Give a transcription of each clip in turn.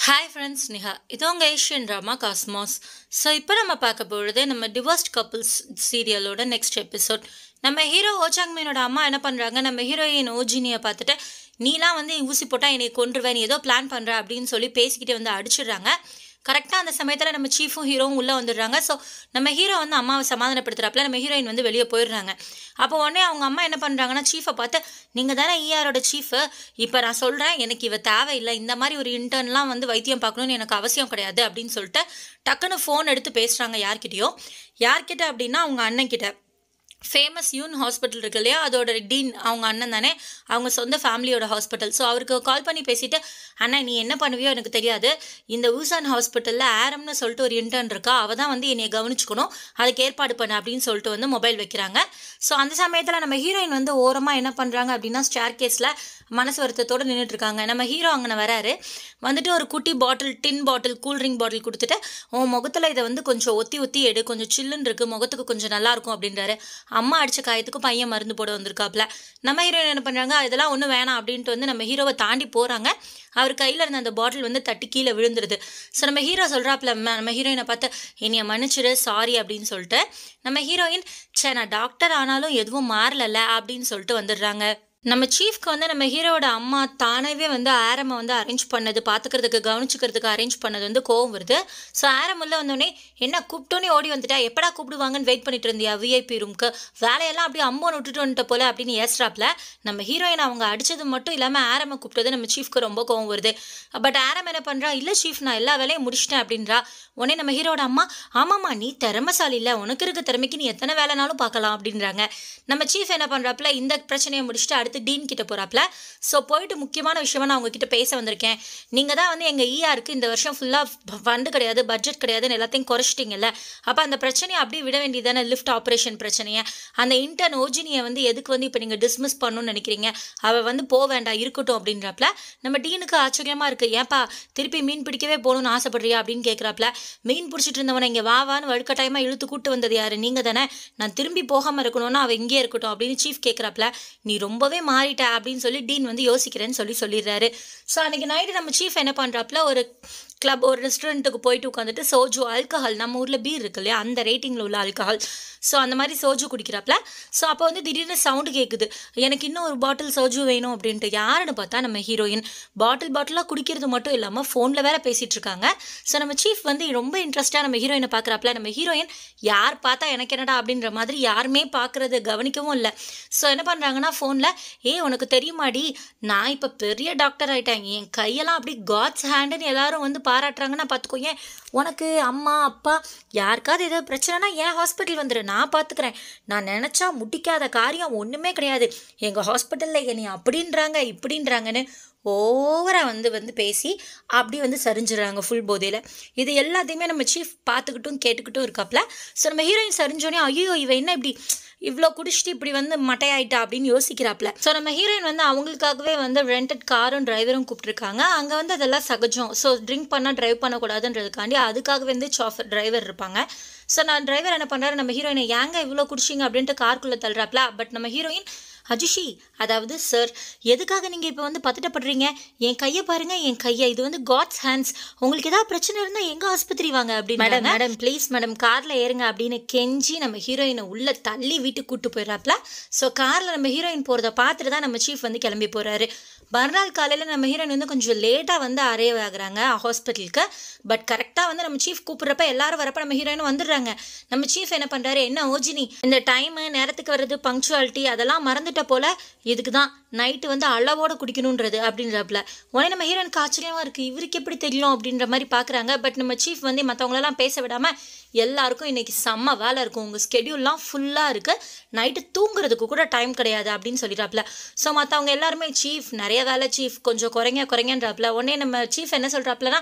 hi friends Niha இது உங்கள் Asian drama cosmos so இப்போ நம்ம பார்க்க பொழுது நம்ம டிவோர்ஸ்ட் கப்புள்ஸ் சீரியலோட நெக்ஸ்ட் எபிசோட் நம்ம ஹீரோ ஓச்சாங்மீனோட அம்மா என்ன பண்ணுறாங்க நம்ம ஹீரோயின் ஓஜினியை பார்த்துட்டு நீலாம் வந்து ஊசி போட்டால் என்னை கொன்றுவேன் நீ ஏதோ பிளான் பண்ணுற அப்படின்னு சொல்லி பேசிக்கிட்டு வந்து அடிச்சிடுறாங்க கரெக்டாக அந்த சமயத்தில் நம்ம சீஃபும் ஹீரோவும் உள்ளே வந்துடுறாங்க ஸோ நம்ம ஹீரோ வந்து அம்மாவை சமாதானப்படுத்துறாப்புல நம்ம ஹீரோயின் வந்து வெளியே போயிடுறாங்க அப்போ உடனே அவங்க அம்மா என்ன பண்ணுறாங்கன்னா சீஃபை பார்த்து நீங்கள் தானே ஈஆரோட சீஃபு இப்போ நான் சொல்கிறேன் எனக்கு இவ தேவையில்லை இந்த மாதிரி ஒரு இன்டர்ன்லாம் வந்து வைத்தியம் பார்க்கணும்னு எனக்கு அவசியம் கிடையாது அப்படின்னு சொல்லிட்டு டக்குன்னு ஃபோன் எடுத்து பேசுகிறாங்க யார்கிட்டயோ யார்கிட்ட அப்படின்னா அவங்க அண்ணன் கிட்ட ஃபேமஸ் யூன் ஹாஸ்பிட்டல் இருக்கு இல்லையா அதோட டீன் அவங்க அண்ணன் தானே அவங்க சொந்த ஃபேமிலியோட ஹாஸ்பிட்டல் ஸோ அவருக்கு கால் பண்ணி பேசிட்டு அண்ணா நீ என்ன பண்ணுவியோ எனக்கு தெரியாது இந்த ஊசான் ஹாஸ்பிட்டலில் ஆரம்னு சொல்லிட்டு ஒரு இன்டர்ன் இருக்கா அவள் தான் வந்து என்னை கவனிச்சுக்கணும் அதுக்கு ஏற்பாடு பண்ண அப்படின்னு சொல்லிட்டு வந்து மொபைல் வைக்கிறாங்க ஸோ அந்த சமயத்தில் நம்ம ஹீரோயின் வந்து ஓரமாக என்ன பண்ணுறாங்க அப்படின்னா ஸ்டேர் கேஸில் மனசு வருத்தத்தோடு நின்றுட்டு இருக்காங்க நம்ம ஹீரோ அங்கே வராரு வந்துட்டு ஒரு குட்டி பாட்டில் டின் பாட்டில் கூல்ட்ரிங்க் பாட்டில் கொடுத்துட்டு உன் முகத்தில் இதை வந்து கொஞ்சம் ஒத்தி ஒத்தி எடு கொஞ்சம் சில்லுன்னு இருக்குது முகத்துக்கு கொஞ்சம் நல்லா இருக்கும் அப்படின்றாரு அம்மா அடிச்ச காயத்துக்கு பையன் மருந்து போட வந்திருக்காப்ல நம்ம ஹீரோயின் என்ன பண்ணுறாங்க இதெல்லாம் ஒன்றும் வேணாம் அப்படின்ட்டு வந்து நம்ம ஹீரோவை தாண்டி போகிறாங்க அவர் கையில் இருந்த அந்த பாட்டில் வந்து தட்டி கீழே விழுந்துருது ஸோ நம்ம ஹீரோ சொல்கிறாப்புல நம்ம ஹீரோயினை பார்த்து என்னைய மன்னிச்சிடு சாரி அப்படின்னு சொல்லிட்டு நம்ம ஹீரோயின் சே நான் டாக்டர் ஆனாலும் எதுவும் மாறலல்ல அப்படின்னு சொல்லிட்டு வந்துடுறாங்க நம்ம சீஃப்க்கு வந்து நம்ம ஹீரோவோட அம்மா தானாகவே வந்து ஆரமை வந்து அரேஞ்ச் பண்ணது பார்த்துக்கிறதுக்கு கவனிச்சுக்கிறதுக்கு அரேஞ்ச் பண்ணது வந்து கோவம் வருது ஸோ ஆரம் உள்ள வந்தோடனே என்ன கூப்பிட்டோன்னே ஓடி வந்துட்டா எப்படா கூப்பிடுவாங்கன்னு வெயிட் பண்ணிட்டு இருந்தியா விஐபி ரூம்க்கு வேலையெல்லாம் அப்படியே அம்மோன்னு விட்டுட்டு வந்துட்ட போல அப்படின்னு ஏஸ்ட்ராப்ல நம்ம ஹீரோயின் அவங்க அடிச்சது மட்டும் இல்லாமல் ஆரமை கூப்பிட்டது நம்ம சீஃப்க்கு ரொம்ப கோவம் வருது பட் ஆரம் என்ன பண்ணுறா இல்லை சீஃப் நான் எல்லா வேலையும் முடிச்சிட்டேன் அப்படின்றா உடனே நம்ம ஹீரோட அம்மா ஆமாம்மா நீ திறமசாலி இல்லை உனக்கு இருக்க திறமைக்கு நீ எத்தனை வேலைனாலும் பார்க்கலாம் அப்படின்றாங்க நம்ம சீஃப் என்ன பண்ணுறாப்புல இந்த பிரச்சனையை முடிச்சுட்டு அடுத்து டீன் கிட்ட போகிறாப்புல ஸோ போயிட்டு முக்கியமான விஷயமா நான் உங்ககிட்ட பேச வந்திருக்கேன் நீங்கள் தான் வந்து எங்கள் ஈஆருக்கு இந்த வருஷம் ஃபுல்லாக ஃபண்டு கிடையாது பட்ஜெட் கிடையாதுன்னு எல்லாத்தையும் குறைச்சிட்டிங்கல்ல அப்போ அந்த பிரச்சனையை அப்படியே விட வேண்டியதானே லிஃப்ட் ஆப்ரேஷன் பிரச்சனையை அந்த இன்டர்ன் ஓஜினியை வந்து எதுக்கு வந்து இப்போ நீங்கள் டிஸ்மிஸ் பண்ணணும்னு நினைக்கிறீங்க அவள் வந்து போக வேண்டாம் இருக்கட்டும் அப்படின்றப்பல நம்ம டீனுக்கு ஆச்சரியமாக இருக்குது ஏன்ப்பா திருப்பி மீன் பிடிக்கவே போகணும்னு ஆசைப்படுறியா அப்படின்னு கேட்குறாப்ல மீன் பிடிச்சிட்டு இருந்தவனை இங்கே வா வான்னு வழுக்கட்டாயமாக இழுத்து கூட்டு வந்தது யார் நீங்கள் தானே நான் திரும்பி போகாமல் இருக்கணும்னா அவள் இங்கே இருக்கட்டும் அப்படின்னு சீஃப் கேட்குறாப்ல நீ ரொம்பவே மாறிட்ட அப்படின்னு சொல்லி டீன் வந்து யோசிக்கிறேன்னு சொல்லி சொல்லிடுறாரு ஸோ அன்றைக்கி நைட்டு நம்ம சீஃப் என்ன பண்ணுறாப்புல ஒரு கிளப் ஒரு ரெஸ்டாரண்ட்டுக்கு போயிட்டு உட்காந்துட்டு சோஜு ஆல்கஹால் நம்ம ஊரில் பீர் இருக்கு இல்லையா அந்த ரேட்டிங்கில் உள்ள ஆல்கஹால் ஸோ அந்த மாதிரி சோஜு குடிக்கிறாப்ல ஸோ அப்போ வந்து திடீர்னு சவுண்டு கேட்குது எனக்கு இன்னும் ஒரு பாட்டில் சோஜு வேணும் அப்படின்ட்டு யாருன்னு பார்த்தா நம்ம ஹீரோயின் பாட்டில் பாட்டிலாக குடிக்கிறது மட்டும் இல்லாமல் ஃபோனில் வேற பேசிகிட்டு இருக்காங்க ஸோ நம்ம சீஃப் வந்து ரொம்ப இன்ட்ரெஸ்ட்டாக நம்ம ஹீரோயினை பார்க்குறாப்ல நம்ம ஹீரோயின் யார் பார்த்தா எனக்கு என்னடா அப்படின்ற மாதிரி யாருமே பார்க்குறது கவனிக்கவும் இல்லை ஸோ என்ன பண்ணுறாங்கன்னா ஃபோனில் ஏ உனக்கு தெரியுமாடி நான் இப்போ பெரிய டாக்டர் ஆகிட்டேன் என் கையெல்லாம் அப்படி காட்ஸ் ஹேண்டுன்னு எல்லாரும் வந்து பாராட்டுறாங்கன்னா பார்த்துக்கோ ஏன் உனக்கு அம்மா அப்பா யாருக்காவது ஏதாவது பிரச்சனைனா என் ஹாஸ்பிட்டல் வந்துடு நான் பார்த்துக்கிறேன் நான் நினச்சா முடிக்காத காரியம் ஒன்றுமே கிடையாது எங்கள் ஹாஸ்பிட்டலில் என்னை அப்படின்றாங்க இப்படின்றாங்கன்னு ஓவராக வந்து வந்து பேசி அப்படி வந்து சரிஞ்சிடுறாங்க ஃபுல் போதையில் இது எல்லாத்தையுமே நம்ம சீஃப் பார்த்துக்கிட்டும் கேட்டுக்கிட்டும் இருக்காப்ல ஸோ நம்ம ஹீரோயின் சரிஞ்சோடனே ஐயோ இவ என்ன இப்படி இவ்வளோ குடிச்சிட்டு இப்படி வந்து மட்டையாயிட்டா அப்படின்னு யோசிக்கிறாப்ல ஸோ நம்ம ஹீரோயின் வந்து அவங்களுக்காகவே வந்து ரெண்டட் காரும் டிரைவரும் கூப்பிட்ருக்காங்க அங்கே வந்து அதெல்லாம் சகஜம் ஸோ ட்ரிங்க் பண்ணால் ட்ரைவ் பண்ணக்கூடாதுன்றதுக்காண்டி அதுக்காகவே வந்து சாஃபர் டிரைவர் இருப்பாங்க ஸோ நான் டிரைவர் என்ன பண்ணுறாரு நம்ம ஹீரோயினை ஏங்க இவ்வளோ குடிச்சிங்க அப்படின்ட்டு கார்க்குள்ளே தள்ளுறாப்ல பட் நம்ம ஹீரோயின் அஜிஷி அதாவது சார் எதுக்காக நீங்கள் இப்போ வந்து பதட்டப்படுறீங்க என் கையை பாருங்க என் கையை இது வந்து காட்ஸ் ஹேண்ட்ஸ் உங்களுக்கு ஏதாவது பிரச்சனை இருந்தால் எங்கே ஆஸ்பத்திரி வாங்க அப்படின்னு மேடம் மேடம் ப்ளீஸ் மேடம் காரில் ஏறுங்க அப்படின்னு கெஞ்சி நம்ம ஹீரோயினை உள்ளே தள்ளி வீட்டுக்கு கூட்டு போயிடறாப்ல ஸோ காரில் நம்ம ஹீரோயின் போகிறத பார்த்துட்டு தான் நம்ம சீஃப் வந்து கிளம்பி போகிறாரு மறுநாள் காலையில் நம்ம ஹீரோயின் வந்து கொஞ்சம் லேட்டாக வந்து அரைவ் ஆகுறாங்க ஹாஸ்பிட்டலுக்கு பட் கரெக்டாக வந்து நம்ம சீஃப் கூப்பிட்றப்ப எல்லாரும் வரப்ப நம்ம ஹீரோயின் வந்துடுறாங்க நம்ம சீஃப் என்ன பண்ணுறாரு என்ன ஓஜினி இந்த டைமு நேரத்துக்கு வர்றது பங்க்சுவாலிட்டி அதெல்லாம் மறந்துட்ட போல் இதுக்கு தான் நைட்டு வந்து அளவோடு குடிக்கணுன்றது அப்படின்றப்பல உடனே நம்ம ஹீரோயினுக்கு ஆச்சரியமாக இருக்குது இவருக்கு எப்படி தெரியும் அப்படின்ற மாதிரி பார்க்குறாங்க பட் நம்ம சீஃப் வந்து மற்றவங்களெல்லாம் பேச விடாமல் எல்லாருக்கும் இன்றைக்கி செம்ம வேலை இருக்கும் உங்கள் ஸ்கெடியூல்லாம் ஃபுல்லாக இருக்குது நைட்டு தூங்குறதுக்கு கூட டைம் கிடையாது அப்படின்னு சொல்லிடுறாப்புல ஸோ மற்றவங்க எல்லாருமே சீஃப் நிறைய வேலை சீஃப் கொஞ்சம் குறைங்க குறைங்கன்றாப்புல உடனே நம்ம சீஃப் என்ன சொல்கிறாப்புலனா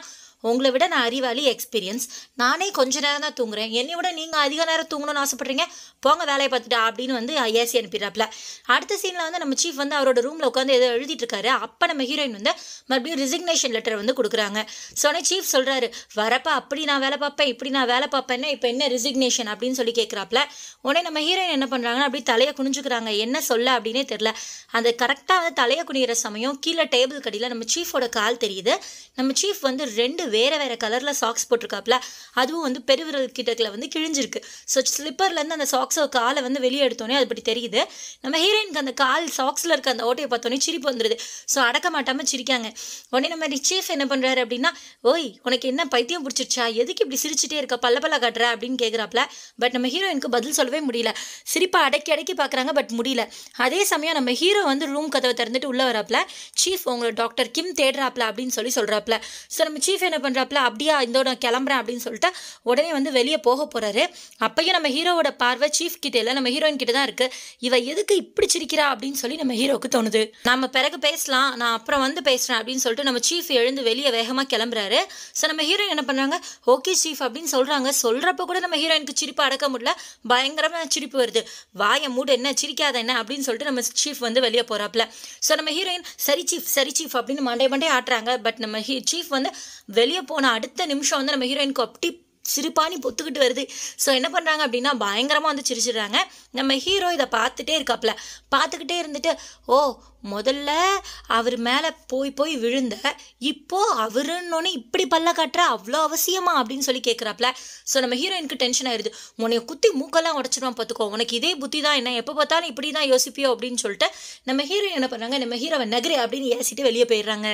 உங்களை விட நான் அறிவாளி எக்ஸ்பீரியன்ஸ் நானே கொஞ்ச நேரம் தான் தூங்குறேன் என்னை விட நீங்கள் அதிக நேரம் தூங்கணும்னு ஆசைப்பட்றீங்க போங்க வேலையை பார்த்துட்டு அப்படின்னு வந்து ஏசி அனுப்பிடுறாப்ல அடுத்த சீனில் வந்து நம்ம சீஃப் வந்து அவரோட ரூமில் உட்காந்து ஏதோ எழுதிட்டு இருக்காரு அப்போ நம்ம ஹீரோயின் வந்து மறுபடியும் ரிசிக்னேஷன் லெட்டர் வந்து கொடுக்குறாங்க ஸோ உடனே சீஃப் சொல்கிறாரு வரப்ப அப்படி நான் வேலை பார்ப்பேன் இப்படி நான் வேலை பார்ப்பேன்னா இப்போ என்ன ரிசிக்னேஷன் அப்படின்னு சொல்லி கேட்குறாப்ல உடனே நம்ம ஹீரோயின் என்ன பண்ணுறாங்கன்னா அப்படி தலையை குனிஞ்சுக்கிறாங்க என்ன சொல்ல அப்படின்னே தெரில அந்த கரெக்டாக வந்து தலையை குனிகிற சமயம் கீழே டேபிள் கடியில் நம்ம சீஃபோட கால் தெரியுது நம்ம சீஃப் வந்து ரெண்டு வேறு வேறு கலரில் சாக்ஸ் போட்டிருக்காப்ல அதுவும் வந்து பெருவிரல் கிட்டக்கில் வந்து கிழிஞ்சிருக்கு ஸோ ஸ்லிப்பர்லேருந்து அந்த சாக்ஸை காலை வந்து வெளியே எடுத்தோன்னே அது பற்றி தெரியுது நம்ம ஹீரோயினுக்கு அந்த கால் சாக்ஸில் இருக்க அந்த ஓட்டையை பார்த்தோன்னே சிரிப்பு வந்துடுது ஸோ அடக்க மாட்டாமல் சிரிக்காங்க உடனே நம்ம சீஃப் என்ன பண்ணுறாரு அப்படின்னா ஓய் உனக்கு என்ன பைத்தியம் பிடிச்சிருச்சா எதுக்கு இப்படி சிரிச்சிட்டே இருக்க பல்ல பல்ல காட்டுற அப்படின்னு கேட்குறாப்ல பட் நம்ம ஹீரோயினுக்கு பதில் சொல்லவே முடியல சிரிப்பை அடக்கி அடக்கி பார்க்குறாங்க பட் முடியல அதே சமயம் நம்ம ஹீரோ வந்து ரூம் கதவை திறந்துட்டு உள்ளே வராப்ல சீஃப் உங்களை டாக்டர் கிம் தேடுறாப்ல அப்படின்னு சொல்லி சொல்கிறாப்ல ஸோ நம்ம சீஃப் என்ன பண்ணுறாப்ல அப்படியா இதோட கிளம்புறேன் அப்படின்னு சொல்லிட்டு உடனே வந்து வெளியே போக போகிறாரு அப்பயும் நம்ம ஹீரோவோட பார்வை சீஃப் கிட்ட இல்லை நம்ம ஹீரோயின் கிட்ட தான் இருக்குது இவ எதுக்கு இப்படி சிரிக்கிறா அப்படின்னு சொல்லி நம்ம ஹீரோவுக்கு தோணுது நம்ம பிறகு பேசலாம் நான் அப்புறம் வந்து பேசுகிறேன் அப்படின்னு சொல்லிட்டு நம்ம சீஃப் எழுந்து வெளியே வேகமாக கிளம்புறாரு ஸோ நம்ம ஹீரோயின் என்ன பண்ணுறாங்க ஓகே சீஃப் அப்படின்னு சொல்கிறாங்க சொல்கிறப்ப கூட நம்ம ஹீரோயினுக்கு சிரிப்பு அடக்க முடியல பயங்கரமாக சிரிப்பு வருது வாயை மூடு என்ன சிரிக்காத என்ன அப்படின்னு சொல்லிட்டு நம்ம சீஃப் வந்து வெளியே போகிறாப்ல ஸோ நம்ம ஹீரோயின் சரி சீஃப் சரி சீஃப் அப்படின்னு மண்டே மண்டே ஆட்டுறாங்க பட் நம்ம ஹீ சீஃப் வந்து வெளியே போன அடுத்த நிமிஷம் வந்து நம்ம ஹீரோயினுக்கு அப்படி சிரிப்பானி பொத்துக்கிட்டு வருது ஸோ என்ன பண்ணுறாங்க அப்படின்னா பயங்கரமாக வந்து சிரிச்சிடுறாங்க நம்ம ஹீரோ இதை பார்த்துட்டே இருக்காப்ல பார்த்துக்கிட்டே இருந்துட்டு ஓ முதல்ல அவர் மேலே போய் போய் விழுந்த இப்போ அவருன்னொன்னே இப்படி பல்ல காட்டுற அவ்வளோ அவசியமா அப்படின்னு சொல்லி கேட்குறாப்ல ஸோ நம்ம ஹீரோயினுக்கு டென்ஷன் ஆயிடுது உன்னைய குத்தி மூக்கெல்லாம் உடச்சிடுவான் பார்த்துக்கோ உனக்கு இதே புத்தி தான் என்ன எப்போ பார்த்தாலும் இப்படி தான் யோசிப்பியோ அப்படின்னு சொல்லிட்டு நம்ம ஹீரோயின் என்ன பண்ணுறாங்க நம்ம ஹீரோவை நகரு அப்படின்னு ஏசிட்டு வெளியே போயிடுறாங்க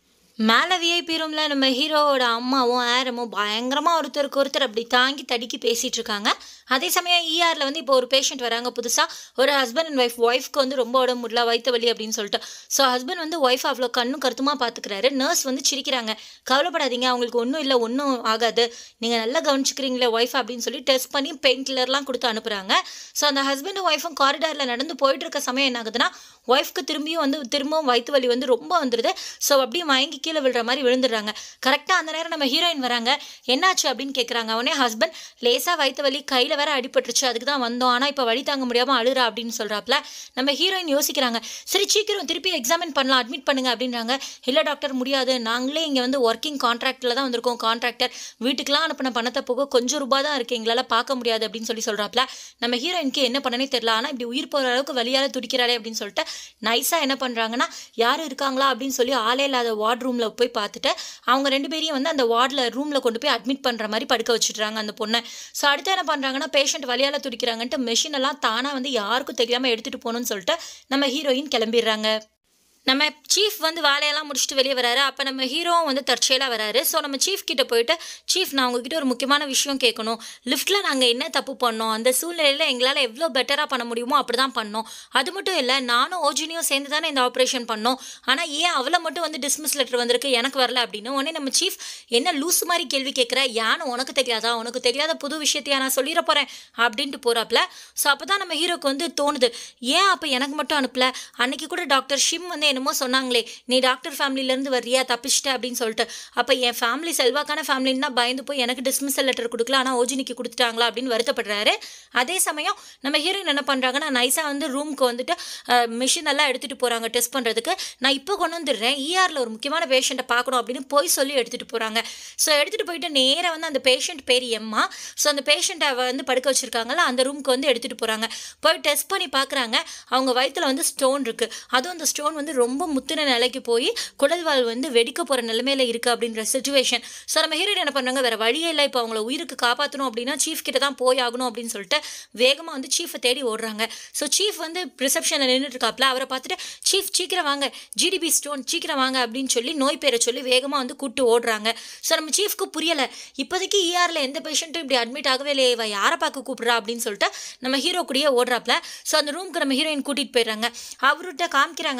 மேலே விஐபி ரூமில் நம்ம ஹீரோவோட அம்மாவும் ஆரமும் பயங்கரமாக ஒருத்தருக்கு ஒருத்தர் அப்படி தாங்கி தடுக்கி பேசிகிட்டு இருக்காங்க அதே சமயம் இஆரில் வந்து இப்போ ஒரு பேஷண்ட் வராங்க புதுசாக ஒரு ஹஸ்பண்ட் அண்ட் ஒய்ஃப் ஒய்ஃப்க்கு வந்து ரொம்ப உடம்பு முடியல வயிற்று வலி அப்படின்னு சொல்லிட்டு ஸோ ஹஸ்பண்ட் வந்து ஒய்ஃப் அவ்வளோ கண்ணும் கருத்துமாக பார்த்துக்கிறாரு நர்ஸ் வந்து சிரிக்கிறாங்க கவலைப்படாதீங்க அவங்களுக்கு ஒன்றும் இல்லை ஒன்றும் ஆகாது நீங்கள் நல்லா கவனிச்சுக்கிறீங்களே ஒய்ஃப் அப்படின்னு சொல்லி டெஸ்ட் பண்ணி பெயின் கில்லர்லாம் கொடுத்து அனுப்புகிறாங்க ஸோ அந்த ஹஸ்பண்டும் ஒய்ஃபும் காரிடாரில் நடந்து போயிட்டு இருக்க சமயம் என்ன ஆகுதுன்னா ஒய்ஃப்க்கு திரும்பியும் வந்து திரும்பவும் வயிற்று வலி வந்து ரொம்ப வந்துடுது ஸோ அப்படியே மயங்கி கீழே விழுற மாதிரி விழுந்துடுறாங்க கரெக்டாக அந்த நேரம் நம்ம ஹீரோயின் வராங்க என்னாச்சு அப்படின்னு கேட்குறாங்க அவனே ஹஸ்பண்ட் லேசாக வயிற்று வலி கையில் வேற அடிபட்டுருச்சு அதுக்கு தான் வந்தோம் ஆனால் இப்போ வழி தாங்க முடியாமல் அழுறா அப்படின்னு சொல்கிறாப்ல நம்ம ஹீரோயின் யோசிக்கிறாங்க சரி சீக்கிரம் திருப்பி எக்ஸாமின் பண்ணலாம் அட்மிட் பண்ணுங்க அப்படின்றாங்க இல்லை டாக்டர் முடியாது நாங்களே இங்கே வந்து ஒர்க்கிங் கான்ட்ராக்டில் தான் வந்திருக்கோம் கான்ட்ராக்டர் வீட்டுக்கெலாம் அனுப்பின பணத்தை போக கொஞ்சம் ரூபாய் தான் இருக்குது எங்களால் பார்க்க முடியாது அப்படின்னு சொல்லி சொல்கிறாப்ல நம்ம ஹீரோயினுக்கு என்ன பண்ணனே தெரியல ஆனால் இப்படி உயிர் போகிற அளவுக்கு வழியால் துடிக்கிறாளே அப்படின்னு சொல்லிட்டு நைஸாக என்ன பண்ணுறாங்கன்னா யாரும் இருக்காங்களா அப்படின்னு சொல்லி ஆளே இல்லாத வார்ட் ரூமில் போய் பார்த்துட்டு அவங்க ரெண்டு பேரையும் வந்து அந்த வார்டில் ரூமில் கொண்டு போய் அட்மிட் பண்ணுற மாதிரி படுக்க வச்சுட்றாங்க அந்த பொண்ணை ஸோ அடுத்து என்ன பண்ணுறாங்கன்னா பேஷண்ட் வழியால் துடிக்கிறாங்கன்ட்டு மெஷின் எல்லாம் தானாக வந்து யாருக்கும் தெரியாமல் எடுத்துகிட்டு போகணும்னு சொல்லிட்டு நம்ம ஹீரோயின் கிளம்பிடுறாங்க நம்ம சீஃப் வந்து வேலையெல்லாம் முடிச்சுட்டு வெளியே வராரு அப்போ நம்ம ஹீரோவும் வந்து தற்செயலாக வராரு ஸோ நம்ம சீஃப் கிட்ட போயிட்டு சீஃப் நான் உங்ககிட்ட ஒரு முக்கியமான விஷயம் கேட்கணும் லிஃப்ட்டில் நாங்கள் என்ன தப்பு பண்ணோம் அந்த சூழ்நிலையில் எங்களால் எவ்வளோ பெட்டராக பண்ண முடியுமோ அப்படி தான் பண்ணோம் அது மட்டும் இல்லை நானும் ஓஜினியும் சேர்ந்து தானே இந்த ஆப்ரேஷன் பண்ணோம் ஆனால் ஏன் அவளை மட்டும் வந்து டிஸ்மிஸ் லெட்டர் வந்திருக்கு எனக்கு வரல அப்படின்னு உடனே நம்ம சீஃப் என்ன லூஸ் மாதிரி கேள்வி கேட்குற யானும் உனக்கு தெரியாதா உனக்கு தெரியாத புது விஷயத்தையா நான் சொல்லிட போகிறேன் அப்படின்ட்டு போகிறாப்ல ஸோ அப்போ தான் நம்ம ஹீரோக்கு வந்து தோணுது ஏன் அப்போ எனக்கு மட்டும் அனுப்பல அன்னைக்கு கூட டாக்டர் ஷிம் வந்து என்னமோ சொன்னாங்களே நீ டாக்டர் ஃபேமிலியிலேருந்து வர்றியா தப்பிச்சிட்ட அப்படின்னு சொல்லிட்டு அப்போ என் ஃபேமிலி செல்வாக்கான ஃபேமிலின்னு தான் பயந்து போய் எனக்கு டிஸ்மிஸல் லெட்டர் கொடுக்கல ஆனால் ஓஜினிக்கு கொடுத்துட்டாங்களா அப்படின்னு வருத்தப்படுறாரு அதே சமயம் நம்ம ஹீரோயின் என்ன பண்ணுறாங்கன்னா நைஸாக வந்து ரூமுக்கு வந்துட்டு மிஷின் எல்லாம் எடுத்துகிட்டு போகிறாங்க டெஸ்ட் பண்ணுறதுக்கு நான் இப்போ கொண்டு வந்துடுறேன் இஆரில் ஒரு முக்கியமான பேஷண்ட்டை பார்க்கணும் அப்படின்னு போய் சொல்லி எடுத்துகிட்டு போகிறாங்க ஸோ எடுத்துகிட்டு போயிட்டு நேராக வந்து அந்த பேஷண்ட் பேர் எம்மா ஸோ அந்த பேஷண்ட்டை வந்து படுக்க வச்சுருக்காங்களா அந்த ரூமுக்கு வந்து எடுத்துகிட்டு போகிறாங்க போய் டெஸ்ட் பண்ணி பார்க்குறாங்க அவங்க வயித்துல வந்து ஸ்டோன் இருக்குது அதுவும் அந்த ஸ்டோன் வந்து ரொம்ப முத்தின நிலைக்கு போய் குடல்வால் வந்து வெடிக்க போகிற நிலைமையில இருக்குது அப்படின்ற சுச்சுவேஷன் ஸோ நம்ம ஹீரோயின் என்ன பண்ணுறாங்க வேறு வழியே இல்லை இப்போ அவங்கள உயிருக்கு காப்பாற்றணும் அப்படின்னா சீஃப் கிட்ட தான் போய் ஆகணும் அப்படின்னு சொல்லிட்டு வேகமாக வந்து சீஃபை தேடி ஓடுறாங்க ஸோ சீஃப் வந்து ரிசப்ஷனில் நின்றுட்டு இருக்காப்ல அவரை பார்த்துட்டு சீஃப் சீக்கிரம் வாங்க ஜிடிபி ஸ்டோன் சீக்கிரம் வாங்க அப்படின்னு சொல்லி நோய் பேரை சொல்லி வேகமாக வந்து கூப்பிட்டு ஓடுறாங்க ஸோ நம்ம சீஃப்க்கு புரியலை இப்போதைக்கு இஆரில் எந்த பேஷண்ட்டும் இப்படி அட்மிட் ஆகவே இல்லையே இவ யாரை பார்க்க கூப்பிட்றா அப்படின்னு சொல்லிட்டு நம்ம ஹீரோ கூடயே ஓடுறாப்ல ஸோ அந்த ரூமுக்கு நம்ம ஹீரோயின் கூட்டிகிட்டு போயிடுறாங்க அவர்கிட்ட காமிக்கிறாங்க அந்த இதை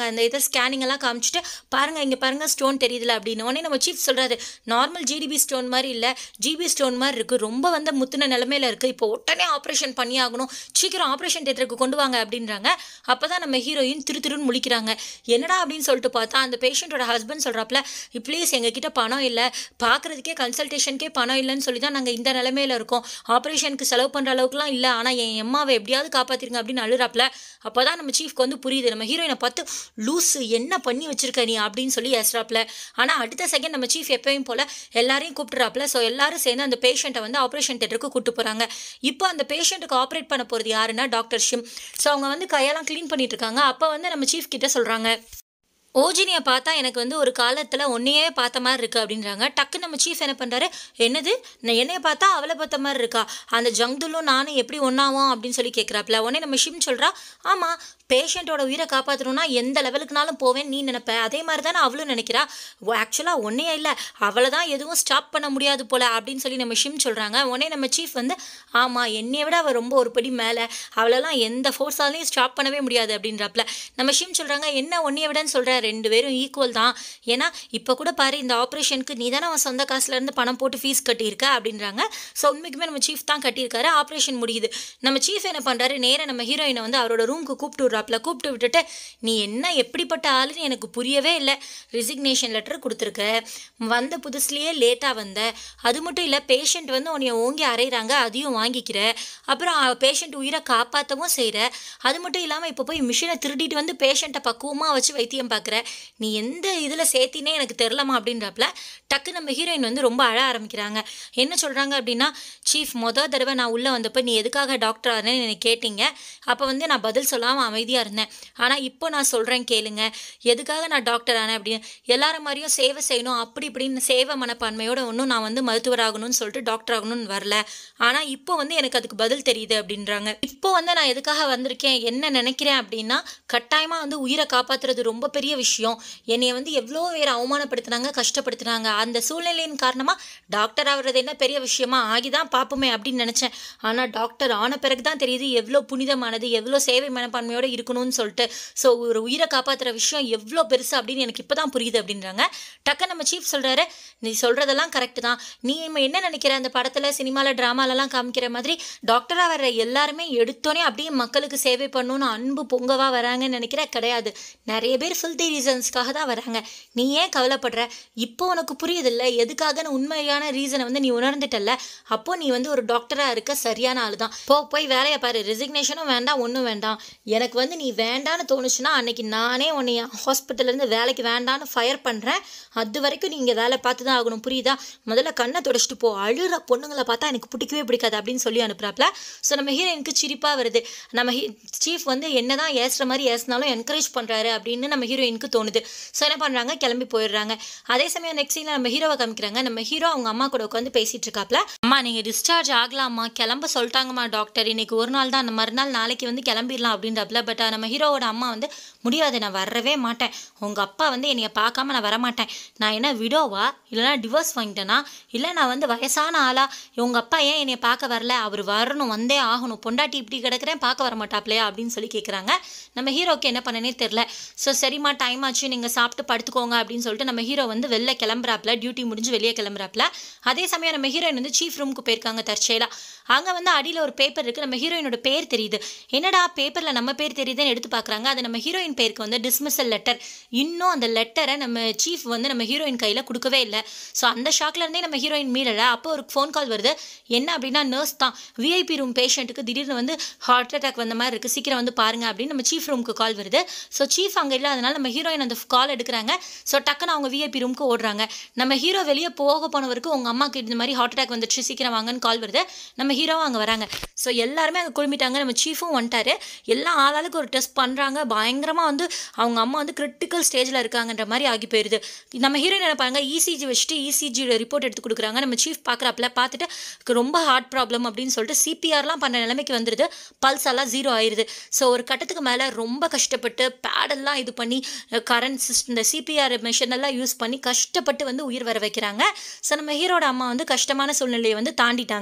ஸ்கேனிங் எல்லாம் காமிச்சிட்டு பாருங்க இங்கே பாருங்க ஸ்டோன் தெரியுதுல அப்படின்னு உடனே நம்ம சீஃப் சொல்கிறாரு நார்மல் ஜிடிபி ஸ்டோன் மாதிரி இல்லை ஜிபி ஸ்டோன் மாதிரி இருக்குது ரொம்ப வந்து முத்துன நிலமையில இருக்குது இப்போ உடனே ஆப்ரேஷன் பண்ணி ஆகணும் சீக்கிரம் ஆப்ரேஷன் தேட்டருக்கு கொண்டு வாங்க அப்படின்றாங்க அப்போ தான் நம்ம ஹீரோயின் திரு திருன்னு முழிக்கிறாங்க என்னடா அப்படின்னு சொல்லிட்டு பார்த்தா அந்த பேஷண்ட்டோட ஹஸ்பண்ட் சொல்கிறாப்புல ப்ளீஸ் எங்ககிட்ட பணம் இல்லை பார்க்குறதுக்கே கன்சல்டேஷனுக்கே பணம் இல்லைன்னு சொல்லி தான் நாங்கள் இந்த நிலமையில இருக்கோம் ஆப்ரேஷனுக்கு செலவு பண்ணுற அளவுக்குலாம் இல்லை ஆனால் என் எம்மாவை எப்படியாவது காப்பாற்றிருங்க அப்படின்னு அழுறாப்புல அப்போ தான் நம்ம சீஃப்க்கு வந்து புரியுது நம்ம ஹீரோயினை பார்த்து லூஸு என்ன பண்ணி வச்சிருக்க நீ அப்படின்னு சொல்லி ஏசுறாப்புல ஆனால் அடுத்த செகண்ட் நம்ம சீஃப் எப்பயும் போல் எல்லாரையும் கூப்பிட்டுறாப்புல ஸோ எல்லாரும் சேர்ந்து அந்த பேஷண்ட்டை வந்து ஆப்ரேஷன் தேட்டருக்கு கூப்பிட்டு போகிறாங்க இப்போ அந்த பேஷண்ட்டுக்கு ஆப்ரேட் பண்ண போகிறது யாருன்னா டாக்டர் ஷிம் ஸோ அவங்க வந்து கையெல்லாம் க்ளீன் பண்ணிட்டு இருக்காங்க அப்போ வந்து நம்ம சீஃப் கிட்ட சொல்கிறாங்க ஓஜினியை பார்த்தா எனக்கு வந்து ஒரு காலத்தில் ஒன்றையே பார்த்த மாதிரி இருக்குது அப்படின்றாங்க டக்கு நம்ம சீஃப் என்ன பண்ணுறாரு என்னது நான் என்னைய பார்த்தா அவளை பார்த்த மாதிரி இருக்கா அந்த ஜங்துலும் நானும் எப்படி ஒன்றாவோம் அப்படின்னு சொல்லி கேட்குறாப்புல உடனே நம்ம ஷிம் சொல்கிறா ஆமாம் பேஷண்ட்டோட உயிரை காப்பாற்றணும்னா எந்த லெவலுக்குனாலும் போவேன் நீ நினைப்ப அதே மாதிரி தானே அவளும் நினைக்கிறா ஆக்சுவலாக ஒன்றையே இல்லை அவளை தான் எதுவும் ஸ்டாப் பண்ண முடியாது போல அப்படின்னு சொல்லி நம்ம ஷிம் சொல்கிறாங்க உடனே நம்ம சீஃப் வந்து ஆமாம் என்னைய விட அவள் ரொம்ப ஒரு படி மேலே அவளெல்லாம் எந்த ஃபோர்ஸாலையும் ஸ்டாப் பண்ணவே முடியாது அப்படின்றாப்புல நம்ம ஷிம் சொல்கிறாங்க என்ன ஒன்றைய விடன்னு சொல்கிற ரெண்டு பேரும் ஈக்குவல் தான் ஏன்னா இப்போ கூட பாரு இந்த ஆப்ரேஷனுக்கு நீ தானே அவன் சொந்த காசுலேருந்து பணம் போட்டு ஃபீஸ் கட்டியிருக்க அப்படின்றாங்க ஸோ உண்மைக்குமே நம்ம சீஃப் தான் கட்டியிருக்காரு ஆப்ரேஷன் முடியுது நம்ம சீஃப் என்ன பண்ணுறாரு நேராக நம்ம ஹீரோயினை வந்து அவரோட ரூமுக்கு கூப்பிட்டு விட்றாப்புல கூப்பிட்டு விட்டுட்டு நீ என்ன எப்படிப்பட்ட ஆளுன்னு எனக்கு புரியவே இல்லை ரிசிக்னேஷன் லெட்டர் கொடுத்துருக்க வந்த புதுசுலேயே லேட்டாக வந்த அது மட்டும் இல்லை பேஷண்ட் வந்து உன்னைய ஓங்கி அரைகிறாங்க அதையும் வாங்கிக்கிற அப்புறம் பேஷண்ட் உயிரை காப்பாற்றவும் செய்கிற அது மட்டும் இல்லாமல் இப்போ போய் மிஷினை திருடிட்டு வந்து பேஷண்ட்டை பக்குவமாக வச்சு வைத்தியம் பார்க்குற நீ எந்த இதில் சேர்த்தினே எனக்கு தெரிலமா அப்படின்றப்பல டக்கு நம்ம ஹீரோயின் வந்து ரொம்ப அழ ஆரம்பிக்கிறாங்க என்ன சொல்கிறாங்க அப்படின்னா சீஃப் மொதல் தடவை நான் உள்ளே வந்தப்போ நீ எதுக்காக டாக்டர் ஆனேன்னு எனக்கு கேட்டீங்க அப்போ வந்து நான் பதில் சொல்லாமல் அமைதியாக இருந்தேன் ஆனால் இப்போ நான் சொல்கிறேன் கேளுங்க எதுக்காக நான் டாக்டர் ஆனேன் அப்படின்னு எல்லாரும் மாதிரியும் சேவை செய்யணும் அப்படி இப்படின்னு சேவை மனப்பான்மையோட ஒன்றும் நான் வந்து மருத்துவர் ஆகணும்னு சொல்லிட்டு டாக்டர் ஆகணும்னு வரல ஆனால் இப்போ வந்து எனக்கு அதுக்கு பதில் தெரியுது அப்படின்றாங்க இப்போ வந்து நான் எதுக்காக வந்திருக்கேன் என்ன நினைக்கிறேன் அப்படின்னா கட்டாயமாக வந்து உயிரை காப்பாற்றுறது ரொம்ப பெரிய விஷயம் என்னைய வந்து எவ்வளோ பேர் அவமானப்படுத்துனாங்க கஷ்டப்படுத்துனாங்க அந்த சூழ்நிலையின் காரணமாக டாக்டர் ஆகுறது என்ன பெரிய விஷயமா ஆகி தான் பார்ப்போமே அப்படின்னு நினச்சேன் ஆனால் டாக்டர் ஆன பிறகு தான் தெரியுது எவ்வளோ புனிதமானது எவ்வளோ சேவை மனப்பான்மையோடு இருக்கணும்னு சொல்லிட்டு ஸோ ஒரு உயிரை காப்பாற்றுற விஷயம் எவ்வளோ பெருசு அப்படின்னு எனக்கு இப்போ தான் புரியுது அப்படின்றாங்க டக்க நம்ம சீஃப் சொல்கிறாரு நீ சொல்கிறதெல்லாம் கரெக்டு தான் நீ இப்போ என்ன நினைக்கிற அந்த படத்தில் சினிமாவில் ட்ராமாலலாம் காமிக்கிற மாதிரி டாக்டராக வர்ற எல்லாருமே எடுத்தோன்னே அப்படியே மக்களுக்கு சேவை பண்ணணும்னு அன்பு பொங்கவா வராங்கன்னு நினைக்கிற கிடையாது நிறைய பேர் ஃபில்தி ரீசன்ஸ்க்காக தான் வராங்க நீ ஏன் கவலைப்படுற இப்போ உனக்கு புரியுதில்ல எதுக்காகன்னு உண்மையான ரீசனை வந்து நீ உணர்ந்துட்டல்ல அப்போ நீ வந்து ஒரு டாக்டராக இருக்க சரியான ஆள் தான் போ போய் வேலையை பாரு ரெசிக்னேஷனும் வேண்டாம் ஒன்றும் வேண்டாம் எனக்கு வந்து நீ வேண்டான்னு தோணுச்சுன்னா அன்னைக்கு நானே உன்னை ஹாஸ்பிட்டல்லேருந்து வேலைக்கு வேண்டான்னு ஃபயர் பண்ணுறேன் அது வரைக்கும் நீங்கள் வேலை பார்த்து தான் ஆகணும் புரியுதா முதல்ல கண்ணை தொடச்சிட்டு போ அழுகிற பொண்ணுங்களை பார்த்தா எனக்கு பிடிக்கவே பிடிக்காது அப்படின்னு சொல்லி அனுப்புறாப்ல ஸோ நம்ம ஹீரோயினுக்கு சிரிப்பாக வருது நம்ம சீஃப் வந்து என்ன தான் ஏசுற மாதிரி ஏசினாலும் என்கரேஜ் பண்ணுறாரு அப்படின்னு நம்ம ஹீரோயினுக்கு தோணுது ஸோ என்ன பண்ணுறாங்க கிளம்பி போயிடுறாங்க அதே சமயம் நெக்ஸ்ட் சீனில் நம்ம ஹீரோவை காமிக்கிறாங்க நம்ம ஹீரோ அவங்க அம்மா கூட உட்காந்து பேசிட்டு இருக்காப்ல அம்மா நீங்கள் டிஸ்சார்ஜ் ஆகலாமா கிளம்ப சொல்லிட்டாங்கம்மா டாக்டர் இன்னைக்கு ஒரு நாள் தான் அந்த மறுநாள் நாளைக்கு வந்து கிளம்பிடலாம் அப்படின்றப்பல பட் நம்ம ஹீரோவோட அம்மா வந்து முடியாது நான் வரவே மாட்டேன் உங்கள் அப்பா வந்து என்னைய பார்க்காம நான் வரமாட்டேன் நான் என்ன விடோவா இல்லைனா டிவோர்ஸ் வாங்கிட்டேனா இல்லை நான் வந்து வயசான ஆளா உங்கள் அப்பா ஏன் என்னைய பார்க்க வரல அவர் வரணும் வந்தே ஆகணும் பொண்டாட்டி இப்படி கிடக்கிறேன் பார்க்க வர மாட்டாப்லையா அப்படின்னு சொல்லி கேட்குறாங்க நம்ம ஹீரோக்கு என்ன பண்ணனே தெரில ஸோ சரிம்மா டைம் ஆச்சு நீங்கள் சாப்பிட்டு படுத்துக்கோங்க அப்படின்னு சொல்லிட்டு நம்ம ஹீரோ வந்து வெளில கிளம்புறாப்ல டியூட்டி முடிஞ்சு வெளியே கிளம்புறாப்ல அதே சமயம் நம்ம ஹீரோயின் வந்து சீஃப் ரூமுக்கு போயிருக்காங்க தற்செயலாக அங்கே வந்து அடியில் ஒரு பேப்பர் இருக்குது நம்ம ஹீரோயினோட பேர் தெரியுது என்னடா பேப்பரில் நம்ம பேர் தெரியுதுன்னு எடுத்து பார்க்குறாங்க அது நம்ம ஹீரோயின் பேருக்கு வந்து டிஸ்மிசல் லெட்டர் இன்னும் அந்த லெட்டரை நம்ம சீஃப் வந்து நம்ம ஹீரோயின் கையில் கொடுக்கவே இல்லை ஸோ அந்த ஷாக்ல இருந்தே நம்ம ஹீரோயின் மீறல அப்போ ஒரு ஃபோன் கால் வருது என்ன அப்படின்னா நர்ஸ் தான் விஐபி ரூம் பேஷண்ட்டுக்கு திடீர்னு வந்து ஹார்ட் அட்டாக் வந்த மாதிரி இருக்குது சீக்கிரம் வந்து பாருங்க அப்படின்னு நம்ம சீஃப் ரூமுக்கு கால் வருது ஸோ சீஃப் அங்கே இல்லாதனால நம்ம ஹீரோயின் அந்த கால் எடுக்கிறாங்க ஸோ டக்குன்னு அவங்க விஐபி ரூமுக்கு ஓடுறாங்க நம்ம ஹீரோ வெளியே போக போனவருக்கு உங்கள் அம்மாவுக்கு இந்த மாதிரி ஹார்ட் அட்டாக் வந்துச்சு சீக்கிரம் வாங்கன்னு கால் வருது நம்ம ஹீரோவும் அங்கே வராங்க ஸோ எல்லாருமே அங்கே குழுமிட்டாங்க நம்ம சீஃபும் வந்துட்டாரு எல்லா ஆளாளுக்கு ஒரு டெஸ்ட் பண்ணுறாங்க பயங்கரமாக வந்து அவங்க அம்மா வந்து கிரிட்டிக்கல் ஸ்டேஜில் இருக்காங்கன்ற மாதிரி ஆகி போயிடுது நம்ம ஹீரோயின் நினைப்பாங்க இசிஜி வச்சுட்டு இசிஜியோட ரிப்போர்ட் எடுத்து கொடுக்குறாங்க நம்ம சீஃப் பார்க்குறாப்புல பார்த்துட்டு "எனக்கு ரொம்ப ஹார்ட் ப்ராப்ளம் அப்படின்னு சொல்லிட்டு சிபிஆர்லாம் பண்ண நிலைமைக்கு வந்துடுது பல்ஸ் எல்லாம் ஜீரோ ஆயிடுது ஸோ ஒரு கட்டத்துக்கு மேலே ரொம்ப கஷ்டப்பட்டு பேடெல்லாம் இது பண்ணி கரண்ட் சிஸ்டம் இந்த சிபிஆர் மிஷின் எல்லாம் யூஸ் பண்ணி கஷ்டப்பட்டு வந்து உயிர் வர வைக்கிறாங்க ஸோ நம்ம ஹீரோட அம்மா வந்து கஷ்டமான சூழ்நிலையை வந்து தாண்டிட்டாங்க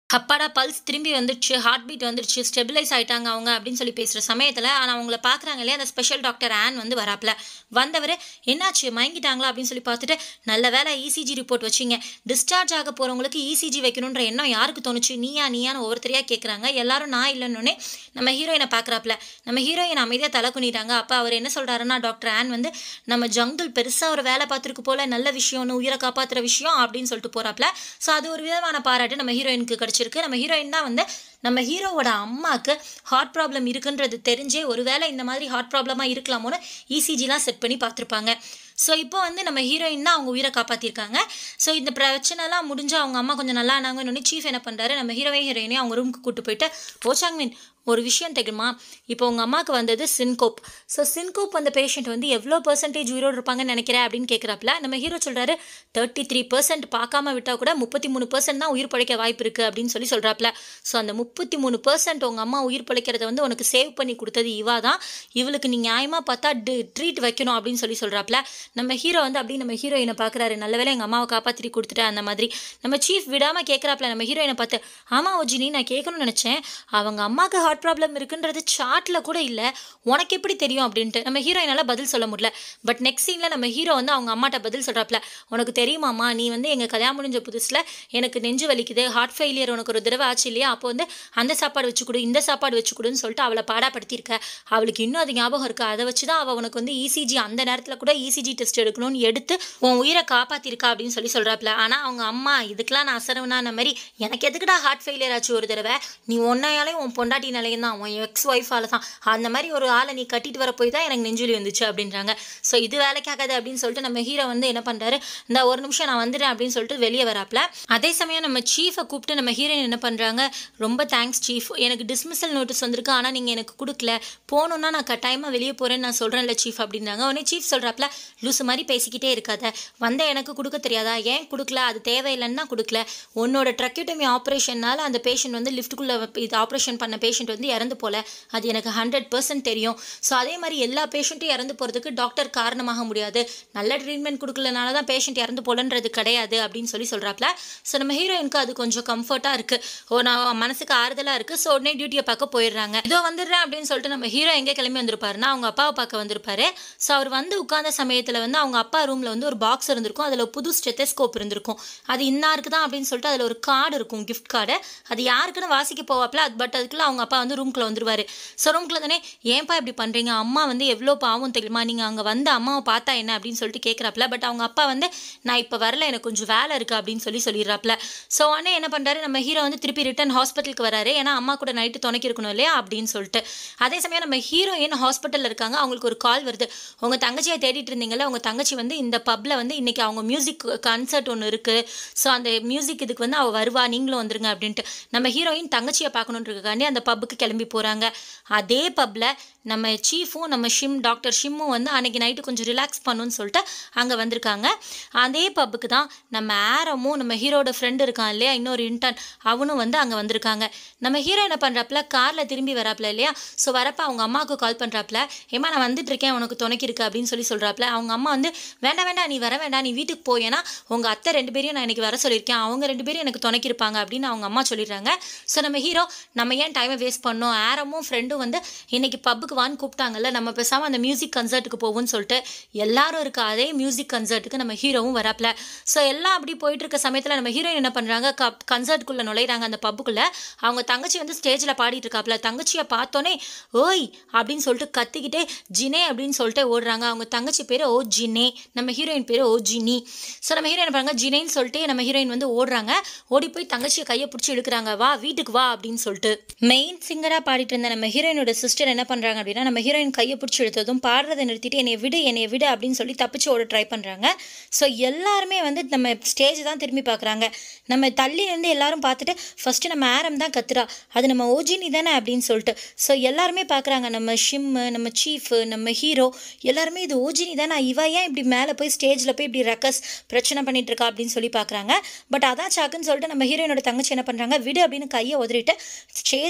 அப்பாடா பல்ஸ் திரும்பி வந்துடுச்சு ஹார்ட் பீட் வந்துடுச்சு ஸ்டெபிலைஸ் ஆயிட்டாங்க அவங்க அப்படின்னு சொல்லி பேசுகிற சமயத்தில் ஆனால் அவங்கள பார்க்குறாங்க இல்லையா அந்த ஸ்பெஷல் டாக்டர் ஆன் வந்து வராப்ல வந்தவர் என்னாச்சு மயங்கிட்டாங்களா அப்படின்னு சொல்லி பார்த்துட்டு நல்ல வேலை இசிஜி ரிப்போர்ட் வச்சிங்க டிஸ்சார்ஜ் ஆக போகிறவங்களுக்கு இசிஜி வைக்கணுன்ற எண்ணம் யாருக்கு தோணுச்சு நீயா நீயான்னு ஒவ்வொருத்தரையாக கேட்குறாங்க எல்லாரும் நான் இல்லைன்னொன்னே நம்ம ஹீரோயினை பார்க்குறாப்ல நம்ம ஹீரோயின் அமைதியாக தலை குனிட்டாங்க அப்போ அவர் என்ன சொல்கிறாருன்னா டாக்டர் ஆன் வந்து நம்ம ஜங்கிள் பெருசாக ஒரு வேலை பார்த்துருக்கு போல நல்ல விஷயம்னு உயிரை காப்பாற்றுற விஷயம் அப்படின்னு சொல்லிட்டு போகிறாப்ல ஸோ அது ஒரு விதமான பாராட்டு நம்ம ஹீரோயினுக்கு கிடச்சிருக்கு நம்ம ஹீரோயின் தான் வந்து நம்ம ஹீரோவோட அம்மாவுக்கு ஹார்ட் ப்ராப்ளம் இருக்குன்றது தெரிஞ்சே ஒருவேளை இந்த மாதிரி ஹார்ட் ப்ராப்ளமாக இருக்கலாமோன்னு இசிஜிலாம் செட் பண்ணி பார்த்துருப்பாங்க ஸோ இப்போ வந்து நம்ம ஹீரோயின் தான் அவங்க உயிரை காப்பாற்றிருக்காங்க ஸோ இந்த பிரச்சனைலாம் முடிஞ்சு அவங்க அம்மா கொஞ்சம் நல்லா ஆனாங்கன்னு சீஃப் என்ன பண்ணுறாரு நம்ம ஹீரோயின் ஹீரோயினையும் அவங்க ரூமுக்கு கூட்டு போயிட்டு ஓச்சாங்மின் ஒரு விஷயம் தெரியுமா இப்போ உங்கள் அம்மாவுக்கு வந்தது சின்கோப் ஸோ சின்கோப் வந்த பேஷண்ட் வந்து எவ்வளோ பர்சன்டேஜ் உயிரோடு இருப்பாங்கன்னு நினைக்கிறேன் அப்படின்னு கேட்குறாப்புல நம்ம ஹீரோ சொல்கிறாரு தேர்ட்டி த்ரீ பர்சன்ட் பார்க்காம விட்டால் கூட முப்பத்தி மூணு பர்சன்ட் தான் உயிர் பழைக்க வாய்ப்பு இருக்குது அப்படின்னு சொல்லி சொல்கிறாப்புல ஸோ அந்த முப்பத்தி மூணு பர்சன்ட் உங்கள் அம்மா உயிர் பழைக்கிறத வந்து உனக்கு சேவ் பண்ணி கொடுத்தது இவா தான் இவளுக்கு நீ நியாயமாக பார்த்தா ட்ரீட் வைக்கணும் அப்படின்னு சொல்லி சொல்கிறாப்புல நம்ம ஹீரோ வந்து அப்படி நம்ம ஹீரோயினை பார்க்குறாரு நல்ல வேளை எங்கள் அம்மாவை காப்பாற்றி கொடுத்துட்டேன் அந்த மாதிரி நம்ம சீஃப் விடாமல் கேட்குறாப்புல நம்ம ஹீரோயினை பார்த்து ஆமாம் ஒஜினி நான் கேட்கணும்னு நினச்சேன் அவங்க அம்மாவுக்கு ஹார்ட் ப்ராப்ளம் இருக்குன்றது சார்ட்டில் கூட இல்லை உனக்கு எப்படி தெரியும் அப்படின்ட்டு நம்ம ஹீரோயினால பதில் சொல்ல முடியல பட் நெக்ஸ்ட் சீனில் நம்ம ஹீரோ வந்து அவங்க அம்மாட்ட பதில் சொல்கிறாப்புல உனக்கு தெரியுமாம்மா நீ வந்து எங்கள் கல்யாணம் முடிஞ்ச புதுசில் எனக்கு நெஞ்சு வலிக்குது ஹார்ட் ஃபெயிலியர் உனக்கு ஒரு தடவை ஆச்சு இல்லையா அப்போ வந்து அந்த சாப்பாடு வச்சு கொடு இந்த சாப்பாடு வச்சு கொடுன்னு சொல்லிட்டு அவளை பாடாப்படுத்தியிருக்க அவளுக்கு இன்னும் அது ஞாபகம் இருக்குது அதை வச்சு தான் அவள் உனக்கு வந்து இசிஜி அந்த நேரத்தில் கூட இசிஜி டெஸ்ட் எடுக்கணும்னு எடுத்து உன் உயிரை காப்பாற்றிருக்கா அப்படின்னு சொல்லி சொல்கிறாப்புல ஆனால் அவங்க அம்மா இதுக்கெல்லாம் நான் அசரவனான மாதிரி எனக்கு எதுக்குடா ஹார்ட் ஃபெயிலியர் ஆச்சு ஒரு தடவை நீ ஒன்னையாலே உன் பொண்டாட்டி நிலையம் தான் உன் எக்ஸ் ஒய்ஃபால தான் அந்த மாதிரி ஒரு ஆளை நீ கட்டிட்டு வர போய் தான் எனக்கு நெஞ்சுலி வந்துச்சு அப்படின்றாங்க ஸோ இது வேலைக்காகாது அப்படின்னு சொல்லிட்டு நம்ம ஹீரோ வந்து என்ன பண்ணுறாரு இந்த ஒரு நிமிஷம் நான் வந்துடுறேன் அப்படின்னு சொல்லிட்டு வெளியே வராப்ல அதே சமயம் நம்ம சீஃபை கூப்பிட்டு நம்ம ஹீரோயின் என்ன பண்ணுறாங்க ரொம்ப தேங்க்ஸ் சீஃப் எனக்கு டிஸ்மிசல் நோட்டீஸ் வந்திருக்கு ஆனால் நீங்கள் எனக்கு கொடுக்கல போகணுன்னா நான் கட்டாயமாக வெளியே போகிறேன்னு நான் சொல்கிறேன்ல சீஃப் அப்படின்றாங்க உடனே சீஃப் சொல்கிறாப்ல லூசு மாதிரி பேசிக்கிட்டே இருக்காத வந்த எனக்கு கொடுக்க தெரியாதா ஏன் கொடுக்கல அது தேவையில்லைன்னு தான் கொடுக்கல உன்னோட ட்ரக்யூட்டமி ஆப்ரேஷன்னால அந்த பேஷண்ட் வந்து லிஃப்ட்டுக்குள்ளே இது ஆப்ரேஷன் பண்ண பேஷண்ட் வந்து இறந்து போல அது எனக்கு ஹண்ட்ரட் பர்சன்ட் தெரியும் ஸோ அதே மாதிரி எல்லா பேஷண்ட்டும் இறந்து போகிறதுக்கு டாக்டர் காரணமாக முடியாது நல்ல ட்ரீட்மெண்ட் கொடுக்கலனால தான் பேஷண்ட் இறந்து போலன்றது கிடையாது அப்படின்னு சொல்லி சொல்கிறாப்ல ஸோ நம்ம ஹீரோயினுக்கு அது கொஞ்சம் கம்ஃபர்ட்டாக இருக்குது ஓ நான் மனசுக்கு ஆறுதலாக இருக்குது ஸோ உடனே டியூட்டியை பார்க்க போயிடுறாங்க இதோ வந்துடுறேன் அப்படின்னு சொல்லிட்டு நம்ம ஹீரோ எங்கே கிளம்பி வந்திருப்பாருன்னா அவங்க அப்பாவை பார்க்க வந்திருப்பாரு ஸோ அவர் வந்து உட்கார்ந்த சமயத்தில் வந்து அவங்க அப்பா ரூமில் வந்து ஒரு பாக்ஸ் இருந்திருக்கும் அதில் புது ஸ்டெத்தஸ்கோப் இருந்திருக்கும் அது இன்னாருக்கு தான் அப்படின்னு சொல்லிட்டு அதில் ஒரு கார்டு இருக்கும் கிஃப்ட் கார்டு அது யாருக்குன்னு வாசிக்க போவாப்ல அது பட் அதுக்குள்ள அவங்க அப்பா வந்து ரூம்குள்ளே வந்துருவாரு ஸோ ரூம்குள்ள தானே ஏன்பா இப்படி பண்ணுறீங்க அம்மா வந்து எவ்வளோ பாவம் தெரியுமா நீங்கள் அங்கே வந்து அம்மாவை பார்த்தா என்ன அப்படின்னு சொல்லிட்டு கேட்குறாப்ல பட் அவங்க அப்பா வந்து நான் இப்போ வரல எனக்கு கொஞ்சம் வேலை இருக்குது அப்படின்னு சொல்லி சொல்லிடுறாப்ல ஸோ உடனே என்ன பண்ணுறாரு நம்ம ஹீரோ வந்து திருப்பி ரிட்டன் ஹாஸ்பிட்டலுக்கு வராரு ஏன்னா அம்மா கூட நைட்டு துணைக்கி இருக்கணும் இல்லையா அப்படின்னு சொல்லிட்டு அதே சமயம் நம்ம ஹீரோயின் ஹாஸ்பிட்டலில் இருக்காங்க அவங்களுக்கு ஒரு கால் வருது உங்கள் தங்கச்சியை தேடிட்டு இருந்தீங்கல்ல உங்கள் தங்கச்சி வந்து இந்த பப்பில் வந்து இன்றைக்கி அவங்க மியூசிக் கன்சர்ட் ஒன்று இருக்குது ஸோ அந்த மியூசிக் இதுக்கு வந்து அவள் வருவா நீங்களும் வந்துருங்க அப்படின்ட்டு நம்ம ஹீரோயின் தங்கச்சியை பார்க்கணுன்றதுக்காண்டி அந்த பப்புக்கு கிளம்பி போகிறாங்க அதே பப்பில் நம்ம சீஃபும் நம்ம ஷிம் டாக்டர் ஷிம்மும் வந்து அன்றைக்கி நைட்டு கொஞ்சம் ரிலாக்ஸ் பண்ணுன்னு சொல்லிட்டு அங்கே வந்திருக்காங்க அதே பப்புக்கு தான் நம்ம ஆரமும் நம்ம ஹீரோட ஃப்ரெண்டு இருக்கான் இல்லையா இன்னொரு இன்டர்ன் அவனும் வந்து அங்கே வந்திருக்காங்க நம்ம ஹீரோ என்ன பண்ணுறாப்புல காரில் திரும்பி வராப்புல இல்லையா ஸோ வரப்போ அவங்க அம்மாவுக்கு கால் பண்ணுறாப்புல ஏமா நான் வந்துட்டு இருக்கேன் உனக்கு துணைக்கு இருக்கு அப்படின்னு சொல்லி சொல்கிறாப்புல அவங்க அம்மா வந்து வேண்டாம் வேண்டாம் நீ வர வேண்டாம் நீ வீட்டுக்கு போய் ஏன்னா உங்கள் அத்தை ரெண்டு பேரையும் நான் இன்னைக்கு வர சொல்லியிருக்கேன் அவங்க ரெண்டு பேரும் எனக்கு துணைக்கு இருப்பாங்க அப்படின்னு அவங்க அம்மா சொல்லிடுறாங்க ஸோ நம்ம ஹீரோ நம்ம ஏன் டைமை வேஸ்ட் பண்ணோம் ஆரமும் ஃப்ரெண்டும் வந்து இன்னைக்கு பப்புக்கு வான்னு கூப்பிட்டாங்கல்ல நம்ம பேசாமல் அந்த மியூசிக் கன்சர்ட்டுக்கு போவோம்னு சொல்லிட்டு எல்லாரும் இருக்க அதே மியூசிக் கன்சர்ட்டுக்கு நம்ம ஹீரோவும் வராப்ல ஸோ எல்லாம் அப்படி போயிட்டு இருக்க சமயத்தில் நம்ம ஹீரோயின் என்ன பண்ணுறாங்க க கன்சர்ட்டுக்குள்ளே நுழையிறாங்க அந்த பப்புக்குள்ளே அவங்க தங்கச்சி வந்து ஸ்டேஜில் பாடிட்டு இருக்காப்ல தங்கச்சியை பார்த்தோன்னே ஓய் அப்படின்னு சொல்லிட்டு கத்திக்கிட்டே ஜினே அப்படின்னு சொல்லிட்டு ஓடுறாங்க அவங்க தங்கச்சி பேர் ஓ ஜினே நம்ம ஹீரோயின் பேர் ஓ ஜினி ஸோ நம்ம ஹீரோயின் பாருங்க ஜினேன்னு சொல்லிட்டு நம்ம ஹீரோயின் வந்து ஓடுறாங்க ஓடி போய் தங்கச்சியை கையை பிடிச்சி இழுக்கிறாங்க வா வீட்டுக்கு வா அப்படின்னு சொல்லிட்டு மெயின் சிங்கராக பாடிட்டு இருந்த நம்ம ஹீரோயினோட சிஸ்டர் என்ன பண்ணுறாங்க அப்படின்னா நம்ம ஹீரோயின் கையை பிடிச்சி இழுத்ததும் பாடுறதை நிறுத்திட்டு என்னை விடு என்னை விடு அப்படின்னு சொல்லி தப்பிச்சு ஓட ட்ரை பண்ணுறாங்க ஸோ எல்லாருமே வந்து நம்ம ஸ்டேஜ் தான் திரும்பி பார்க்குறாங்க நம்ம தள்ளி இருந்து எல்லாரும் பார்த்துட்டு ஃபஸ்ட்டு நம்ம ஆரம் தான் கத்துறா அது நம்ம ஓஜினி தானே அப்படின்னு சொல்லிட்டு ஸோ எல்லாருமே பார்க்குறாங்க நம்ம ஷிம்மு நம்ம சீஃபு நம்ம ஹீரோ எல்லாருமே இது ஓஜினி தானே இவ ஏன் இப்படி மேலே போய் ஸ்டேஜில் போய் இப்படி ரக்கஸ் பிரச்சனை பண்ணிட்டு இருக்கா அப்படின்னு சொல்லி பார்க்குறாங்க பட் அதான் சாக்குன்னு சொல்லிட்டு நம்ம ஹீரோயினோட தங்கச்சி என்ன பண்ணுறாங்க விடு அப்படின்னு கையை உதறிட்டு ஸ்டேஜ்லேருந்து குது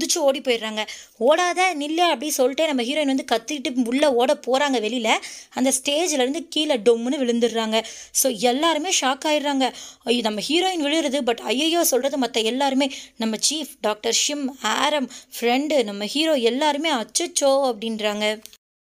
குதிச்சு ஓடி போயிடுறாங்க ஓடாத நில்ல அப்படி சொல்லிட்டு நம்ம ஹீரோயின் வந்து கத்திக்கிட்டு உள்ளே ஓட போகிறாங்க வெளியில் அந்த ஸ்டேஜ்லேருந்து கீழே டொம்முன்னு விழுந்துடுறாங்க ஸோ எல்லாருமே ஷாக் ஆயிடுறாங்க ஐயோ நம்ம ஹீரோயின் விழுறது பட் ஐயையோ சொல்கிறது மற்ற எல்லாருமே நம்ம chief doctor Shim Aram friend நம்ம ஹீரோ எல்லாருமே அச்சச்சோ அப்படின்றாங்க